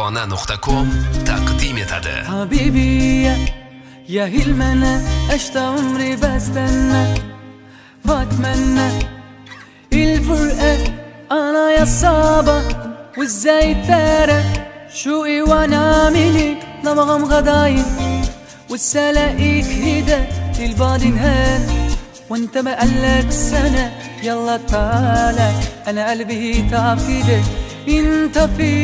tarana.com تقدیم etadi حبيبي يا هلمنا اشت عمري بستنى واتمنى الفرقة انا يا صعبة وازاي ترى شوقي وانا منك نبغى مغداين والسلاقيك هدا البعد نهان وانت بقالك سنة يلا تعالى انا قلبي تعب كده انت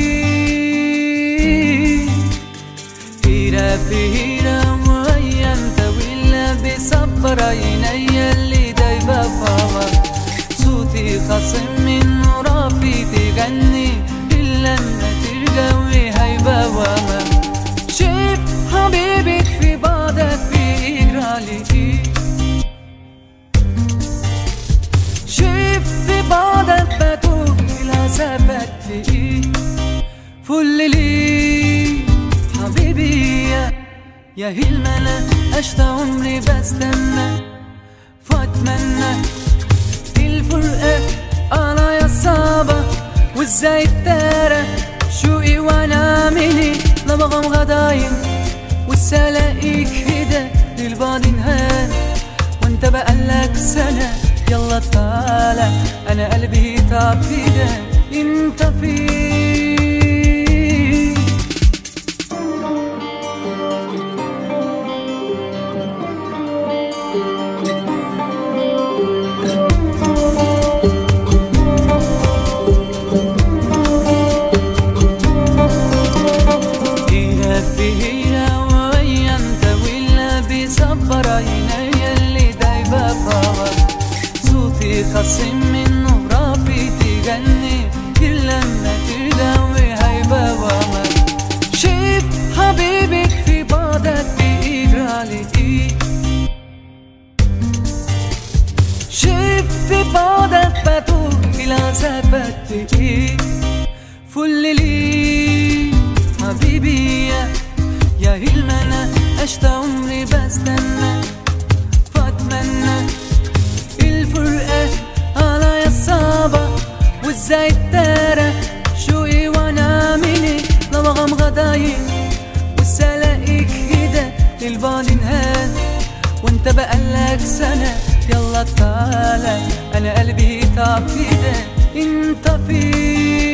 فين هيرة في هيرة وهي انت ولا بيصبر عينيا اللي دايبة فاما صوتي خصم من رافي تغني إلا لما ترجوي هيبة وما شايف حبيبك في بعدك بيجرى لي ايه شايف في بعدك بتوه إلى ثبت ايه فل لي حبيبي يا يا هلمنا اشت عمري بستنى فاتمنى الفرقة انا يا صعبة وازاي ترى شوقي وانا مني نبغى مغداين والسلاقيك هدا للبعض نهان وانت بقالك سنة يلا تعالى انا قلبي تعب كده انت فين هيرة في هيرة ويا انت ولا بيصبر عينيا اللي دايبة فاور صوتي خصم منه رافي تغني كل لما تداوي هيبة وامر شايف حبيبك في بعدك بيجرى لي ايه شايف في بعدك بتوه إلى ثبت ايه فل لي حبيبي يا يا هلمنا اشت عمري بستنى فاتمنى الفرقة على يا صعبة وازاي ترى شوقي وانا مني نبغى مغداين والسلاقيك كده للبعض نهان وانت بقالك سنة يلا تعالى انا قلبي تعب كده انت فين